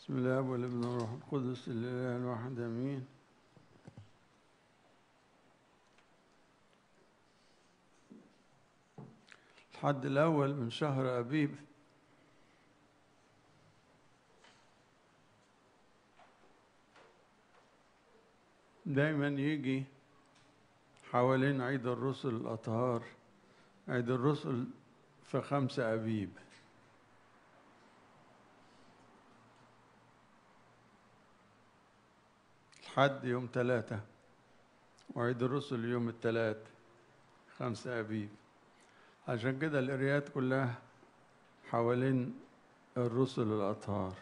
بسم الله والابن والروح القدس الاله الواحد امين الحد الاول من شهر ابيب دايما يجي حوالين عيد الرسل الاطهار عيد الرسل في خمسة أبيب الحد يوم ثلاثة وعيد الرسل يوم الثلاث خمسة أبيب عشان كده القرايات كلها حوالين الرسل الأطهار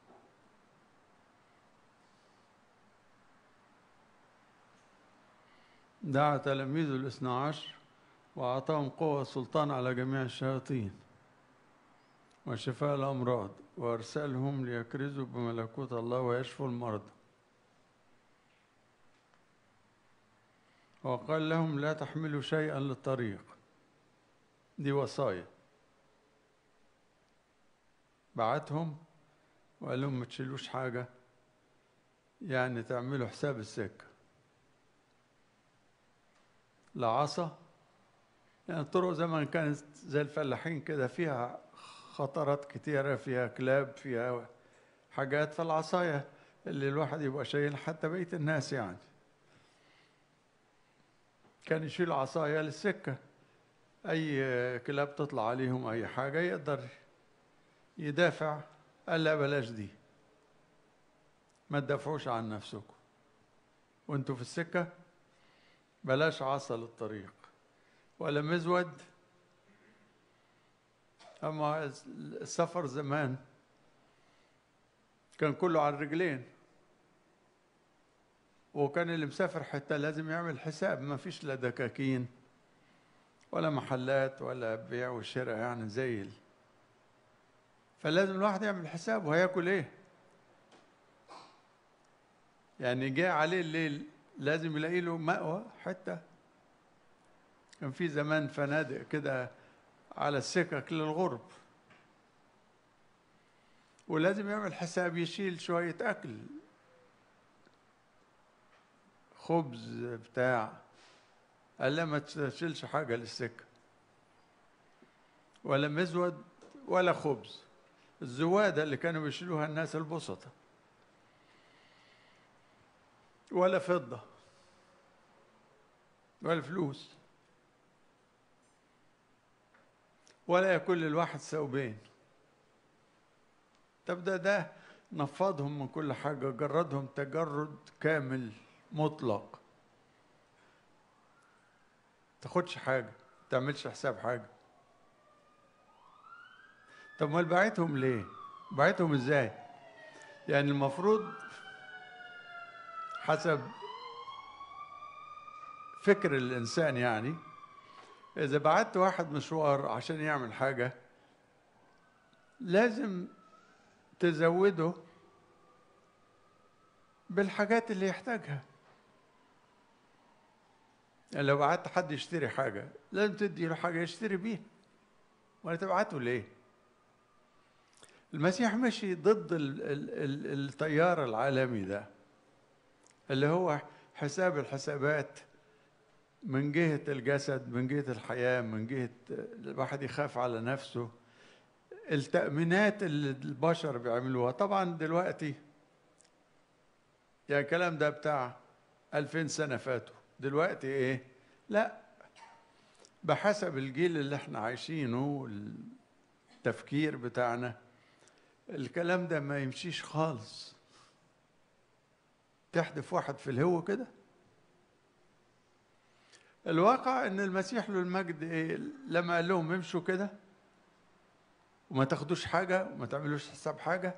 دعا تلاميذه الاثنى عشر وأعطاهم قوة سلطان على جميع الشياطين وشفاء الأمراض وأرسلهم ليكرزوا بملكوت الله ويشفوا المرضى وقال لهم لا تحملوا شيئا للطريق دي وصايا بعتهم وقال لهم ما تشيلوش حاجة يعني تعملوا حساب السكة لا عصا يعني الطرق زمان كانت زي الفلاحين كده فيها خطرات كتيرة فيها كلاب فيها حاجات فالعصاية اللي الواحد يبقى شايل حتى بقية الناس يعني كان يشيل عصاية للسكة أي كلاب تطلع عليهم أي حاجة يقدر يدافع قال لا بلاش دي ما تدافعوش عن نفسكم وانتوا في السكة بلاش عصا للطريق ولا مزود أما السفر زمان كان كله على الرجلين وكان اللي مسافر حتى لازم يعمل حساب ما فيش لا دكاكين ولا محلات ولا بيع وشراء يعني زي فلازم الواحد يعمل حساب وهياكل ايه يعني جاء عليه الليل لازم يلاقي له مأوى حتى كان في زمان فنادق كده على السكك للغرب ولازم يعمل حساب يشيل شوية أكل خبز بتاع قال لا ما تشيلش حاجة للسكة ولا مزود ولا خبز الزوادة اللي كانوا بيشيلوها الناس البسطة ولا فضة ولا فلوس ولا يكون للواحد ثوبين طب ده ده نفضهم من كل حاجة جردهم تجرد كامل مطلق تاخدش حاجة تعملش حساب حاجة طب ما بعتهم ليه بعتهم ازاي يعني المفروض حسب فكر الإنسان يعني إذا بعت واحد مشوار عشان يعمل حاجة لازم تزوده بالحاجات اللي يحتاجها يعني لو بعت حد يشتري حاجة لازم تدي له حاجة يشتري بيها ولا تبعته ليه؟ المسيح مشي ضد ال ال ال التيار العالمي ده اللي هو حساب الحسابات من جهة الجسد من جهة الحياة من جهة الواحد يخاف على نفسه التأمينات اللي البشر بيعملوها طبعا دلوقتي يعني الكلام ده بتاع ألفين سنة فاتوا دلوقتي إيه لا بحسب الجيل اللي احنا عايشينه التفكير بتاعنا الكلام ده ما يمشيش خالص تحدف واحد في الهو كده الواقع ان المسيح له المجد ايه لما قال لهم امشوا كده وما تاخدوش حاجة وما تعملوش حساب حاجة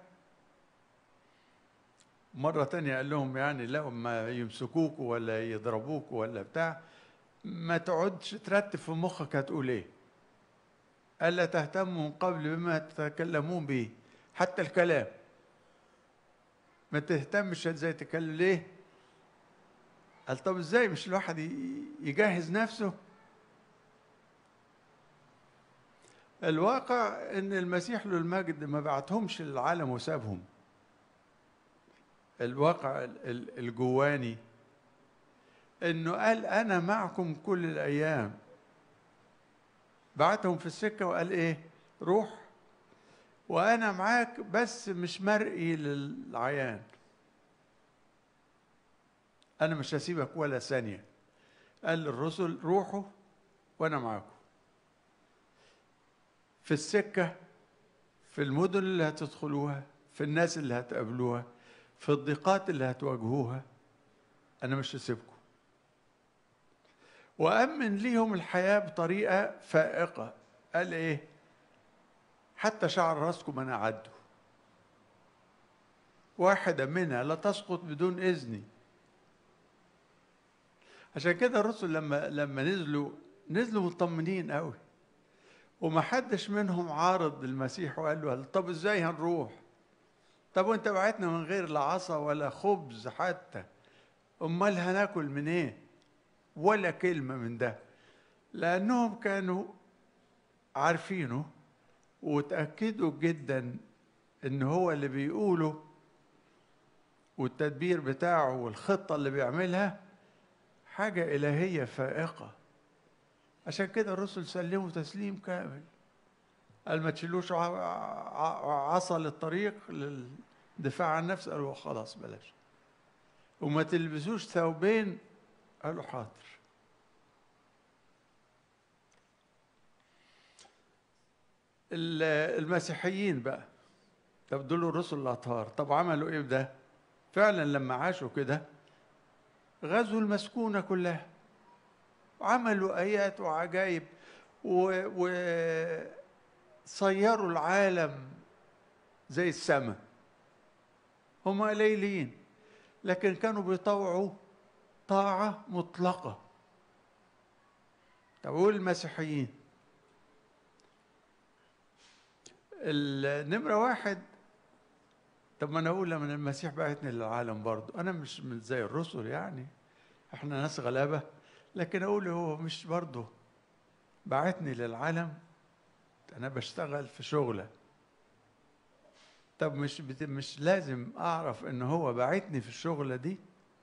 مرة تانية قال لهم يعني لو ما يمسكوكوا ولا يضربوكوا ولا بتاع ما تقعدش ترتب في مخك هتقول ايه ألا تهتموا من قبل بما تتكلمون به حتى الكلام ما تهتمش ازاي تتكلم ليه قال طب ازاي مش الواحد يجهز نفسه الواقع ان المسيح له المجد ما بعتهمش للعالم وسابهم الواقع الجواني انه قال انا معكم كل الايام بعتهم في السكه وقال ايه روح وانا معاك بس مش مرئي للعيان انا مش هسيبك ولا ثانيه قال للرسل روحوا وانا معاكم في السكه في المدن اللي هتدخلوها في الناس اللي هتقابلوها في الضيقات اللي هتواجهوها انا مش هسيبكم وامن ليهم الحياه بطريقه فائقه قال ايه حتى شعر راسكم انا اعده واحده منها لا تسقط بدون اذني عشان كده الرسل لما لما نزلوا نزلوا مطمنين قوي وما حدش منهم عارض المسيح وقال له طب ازاي هنروح طب وانت بعتنا من غير لا عصا ولا خبز حتى امال هناكل منين إيه؟ ولا كلمه من ده لانهم كانوا عارفينه وتاكدوا جدا ان هو اللي بيقوله والتدبير بتاعه والخطه اللي بيعملها حاجه الهيه فائقه عشان كده الرسل سلموا تسليم كامل قال ما تشيلوش عصا للطريق للدفاع عن النفس قالوا خلاص بلاش وما تلبسوش ثوبين قالوا حاضر المسيحيين بقى طب دول الرسل الاطهار طب عملوا ايه بده فعلا لما عاشوا كده غزوا المسكونه كلها وعملوا ايات وعجائب وصيروا العالم زي السماء هم قليلين لكن كانوا بيطوعوا طاعة مطلقة طب المسيحيين النمرة واحد طب ما انا اقول لما المسيح بعتني للعالم برضه انا مش من زي الرسل يعني احنا ناس غلابه لكن اقول هو مش برضه بعتني للعالم انا بشتغل في شغله طب مش بت... مش لازم اعرف ان هو بعتني في الشغله دي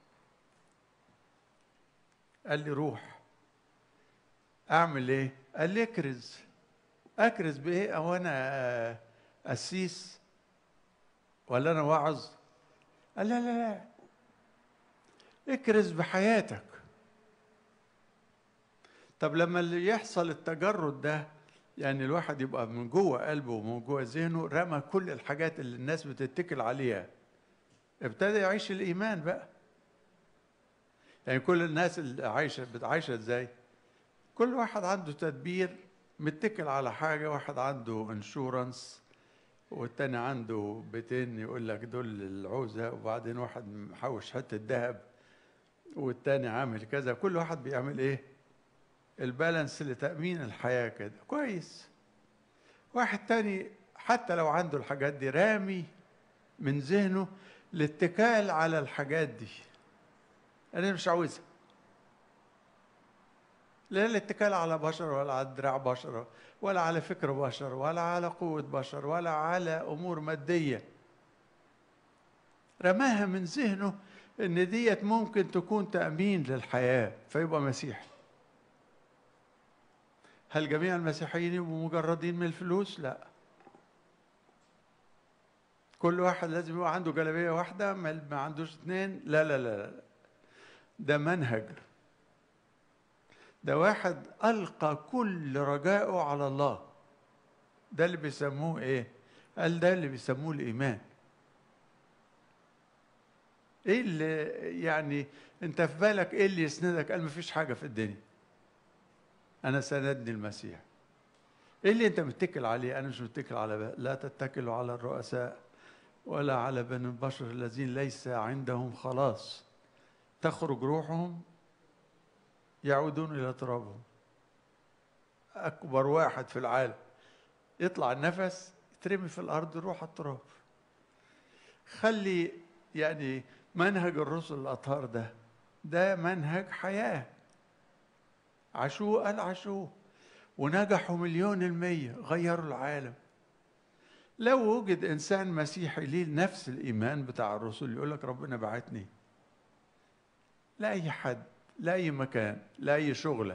قال لي روح اعمل ايه قال لي اكرز اكرز بايه او انا قسيس ولا انا واعظ قال لا لا لا اكرز بحياتك طب لما اللي يحصل التجرد ده يعني الواحد يبقى من جوه قلبه ومن جوه ذهنه رمى كل الحاجات اللي الناس بتتكل عليها ابتدى يعيش الايمان بقى يعني كل الناس اللي عايشه عايشه ازاي كل واحد عنده تدبير متكل على حاجه واحد عنده انشورنس والتاني عنده بيتين يقول لك دول العوزه وبعدين واحد محوش حته ذهب والتاني عامل كذا كل واحد بيعمل ايه البالانس لتأمين الحياة كده كويس واحد تاني حتى لو عنده الحاجات دي رامي من ذهنه الاتكال على الحاجات دي أنا مش عاوزها لا الاتكال على بشر ولا على دراع بشر ولا على فكر بشر ولا على قوة بشر ولا على أمور مادية رماها من ذهنه إن ديت ممكن تكون تأمين للحياة فيبقى مسيحي هل جميع المسيحيين يبقوا مجردين من الفلوس؟ لا كل واحد لازم يبقى عنده جلابية واحدة ما عندوش اثنين لا لا لا لا ده منهج ده واحد ألقى كل رجائه على الله ده اللي بيسموه ايه قال ده اللي بيسموه الإيمان ايه اللي يعني انت في بالك ايه اللي يسندك قال مفيش حاجة في الدنيا انا سندني المسيح ايه اللي انت متكل عليه انا مش متكل على لا تتكلوا على الرؤساء ولا على بني البشر الذين ليس عندهم خلاص تخرج روحهم يعودون الى ترابهم اكبر واحد في العالم يطلع النفس يترمي في الارض يروح التراب خلي يعني منهج الرسل الاطهار ده ده منهج حياه عاشوه قال عاشوه ونجحوا مليون المية غيروا العالم لو وجد انسان مسيحي ليه نفس الايمان بتاع الرسل يقول لك ربنا بعتني لا اي حد لا اي مكان لا اي شغله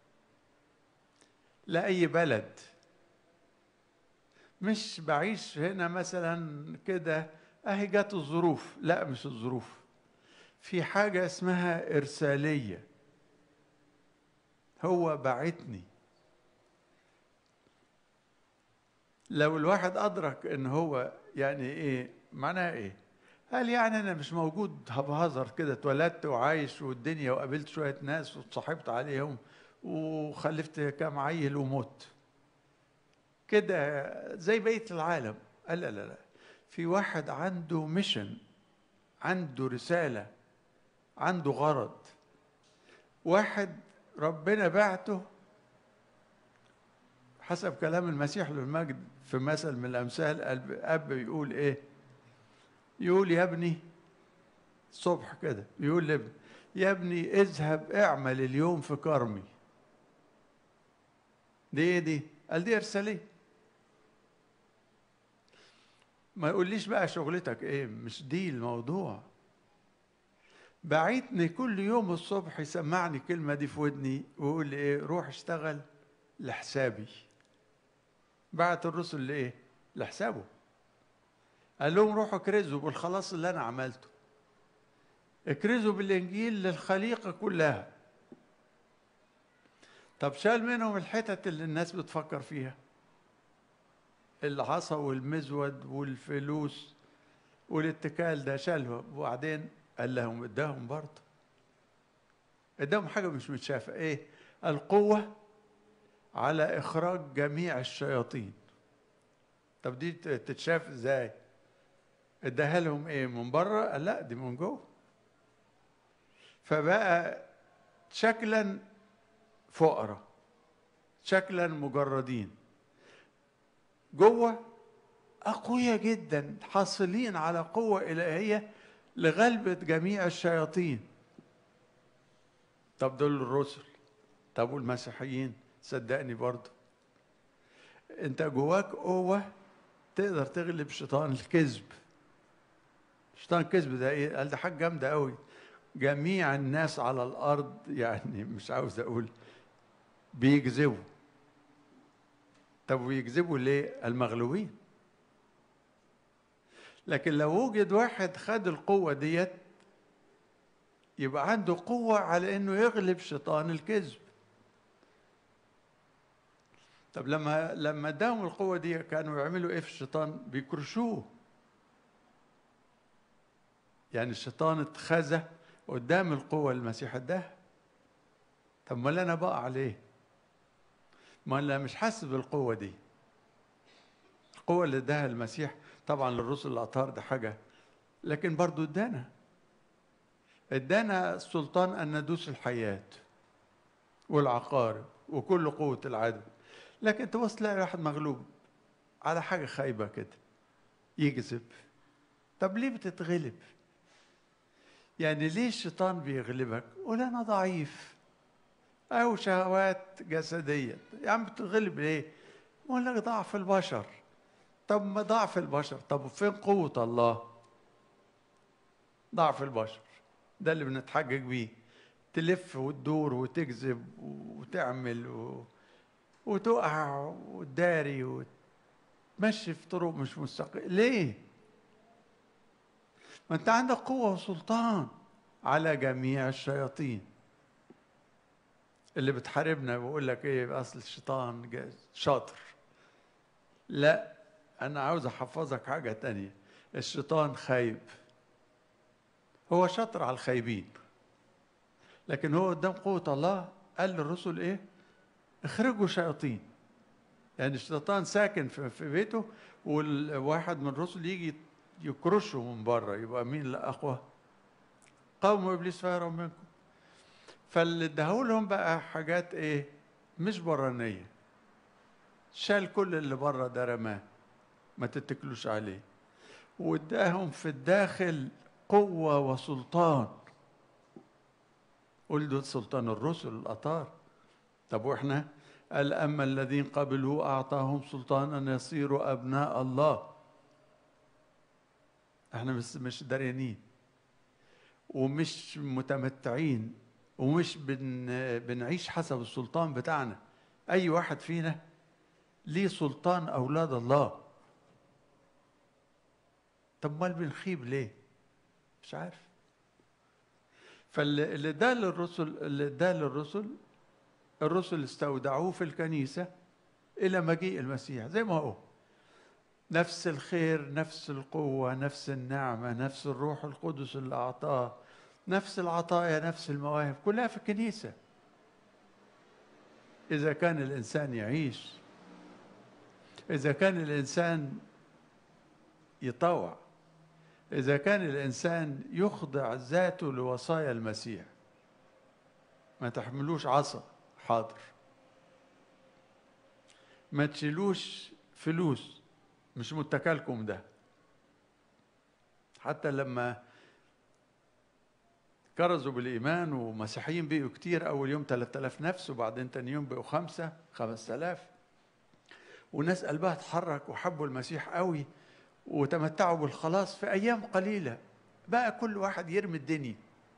لا اي بلد مش بعيش هنا مثلا كده اهي جت الظروف لا مش الظروف في حاجه اسمها ارساليه هو بعتني لو الواحد ادرك ان هو يعني ايه معناها ايه قال يعني انا مش موجود هبهزر كده اتولدت وعايش والدنيا وقابلت شويه ناس وتصاحبت عليهم وخلفت كام عيل ومت كده زي بقيه العالم قال لا لا لا في واحد عنده ميشن عنده رساله عنده غرض واحد ربنا بعته حسب كلام المسيح للمجد في مثل من الامثال اب يقول ايه يقول يا ابني الصبح كده يقول لابني يا ابني اذهب اعمل اليوم في كرمي دي ايه دي قال دي ارساليه ما يقوليش بقى شغلتك ايه مش دي الموضوع بعتني كل يوم الصبح يسمعني الكلمه دي في ودني ويقول لي ايه روح اشتغل لحسابي بعت الرسل لايه لحسابه قال لهم روحوا اكرزوا بالخلاص اللي انا عملته اكرزوا بالانجيل للخليقه كلها طب شال منهم الحتت اللي الناس بتفكر فيها العصا والمزود والفلوس والاتكال ده شالهم وبعدين قال لهم اداهم برضه اداهم حاجه مش متشافه ايه القوه على اخراج جميع الشياطين طب دي تتشاف ازاي اداها لهم ايه من بره قال لا دي من جوه فبقى شكلا فقراء شكلا مجردين جوه أقوياء جدا حاصلين على قوة إلهية لغلبة جميع الشياطين طب دول الرسل طب والمسيحيين صدقني برضه انت جواك قوة تقدر تغلب شيطان الكذب شيطان الكذب ده ايه قال ده حاجة جامدة قوي جميع الناس على الأرض يعني مش عاوز أقول بيكذبوا طب ويكذبوا ليه المغلوبين لكن لو وجد واحد خد القوة ديت يبقى عنده قوة على انه يغلب شيطان الكذب طب لما لما اداهم القوة دي كانوا يعملوا ايه في الشيطان؟ بيكرشوه يعني الشيطان اتخذى قدام القوة اللي المسيح اداها طب ما انا بقى عليه ما انا مش حاسس بالقوة دي القوة اللي اداها المسيح طبعا للرسل الاطهار ده حاجة لكن برضو ادانا ادانا السلطان ان ندوس الحياة والعقارب وكل قوة العدو لكن تبص تلاقي واحد مغلوب على حاجة خايبة كده يكذب طب ليه بتتغلب يعني ليه الشيطان بيغلبك قول انا ضعيف او شهوات جسدية يا عم بتتغلب ليه يقول لك ضعف البشر طب ما ضعف البشر طب فين قوة الله ضعف البشر ده اللي بنتحجج بيه تلف وتدور وتكذب وتعمل و... وتقع وتداري وتمشي في طرق مش مستقيمة ليه؟ ما انت عندك قوة وسلطان على جميع الشياطين اللي بتحاربنا بيقول لك ايه اصل الشيطان شاطر لا انا عاوز احفظك حاجة تانية الشيطان خايب هو شاطر على الخايبين لكن هو قدام قوة الله قال للرسل ايه اخرجوا شياطين يعني الشيطان ساكن في بيته والواحد من الرسل يجي يكرشه من بره يبقى مين الاقوى قوم ابليس فيروا منكم فاللي اداهولهم بقى حاجات ايه مش برانيه شال كل اللي بره ده رماه ما تتكلوش عليه واداهم في الداخل قوه وسلطان قل دول سلطان الرسل الاطار طب واحنا قال اما الذين قبلوا اعطاهم سلطان ان يصيروا ابناء الله احنا مش مش داريانين ومش متمتعين ومش بن بنعيش حسب السلطان بتاعنا اي واحد فينا ليه سلطان اولاد الله طب مال بنخيب ليه مش عارف فاللي ده للرسل اللي ده للرسل الرسل استودعوه في الكنيسه الى مجيء المسيح زي ما هو نفس الخير نفس القوه نفس النعمه نفس الروح القدس اللي اعطاه نفس العطايا نفس المواهب كلها في الكنيسه اذا كان الانسان يعيش اذا كان الانسان يطوع إذا كان الإنسان يخضع ذاته لوصايا المسيح ما تحملوش عصا حاضر ما تشيلوش فلوس مش متكلكم ده حتى لما كرزوا بالإيمان ومسيحيين بقوا كتير أول يوم 3000 نفس وبعدين تاني يوم بقوا خمسة 5000 وناس قلبها اتحرك وحبوا المسيح قوي وتمتعوا بالخلاص في ايام قليله بقى كل واحد يرمي الدنيا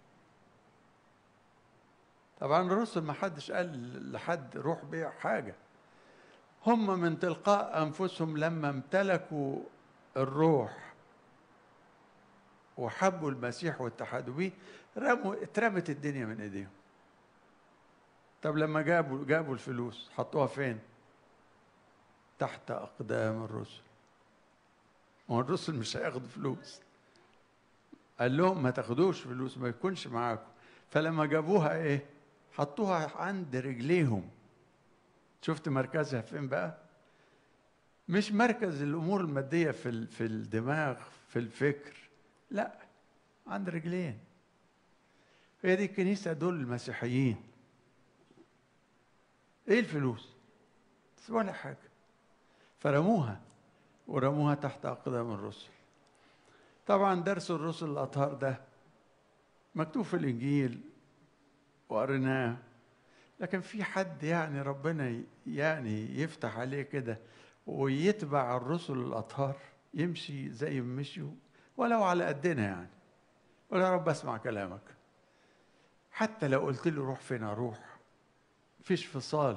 طبعا الرسل ما حدش قال لحد روح بيع حاجه هم من تلقاء انفسهم لما امتلكوا الروح وحبوا المسيح واتحدوا بيه رموا اترمت الدنيا من ايديهم طب لما جابوا جابوا الفلوس حطوها فين تحت اقدام الرسل هو الرسل مش هياخدوا فلوس قال لهم ما تاخدوش فلوس ما يكونش معاكم فلما جابوها ايه حطوها عند رجليهم شفت مركزها فين بقى مش مركز الامور الماديه في في الدماغ في الفكر لا عند رجلين هي دي الكنيسه دول المسيحيين ايه الفلوس ولا حاجه فرموها ورموها تحت أقدام الرسل طبعا درس الرسل الأطهار ده مكتوب في الإنجيل وقريناه لكن في حد يعني ربنا يعني يفتح عليه كده ويتبع الرسل الأطهار يمشي زي ما مشيوا ولو على قدنا يعني ولا يا رب اسمع كلامك حتى لو قلت له روح فين اروح فيش فصال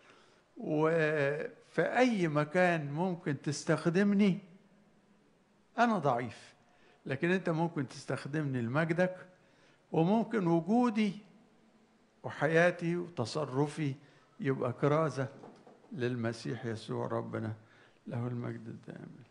وفي أي مكان ممكن تستخدمني أنا ضعيف لكن أنت ممكن تستخدمني لمجدك وممكن وجودي وحياتي وتصرفي يبقى كرازة للمسيح يسوع ربنا له المجد الدائم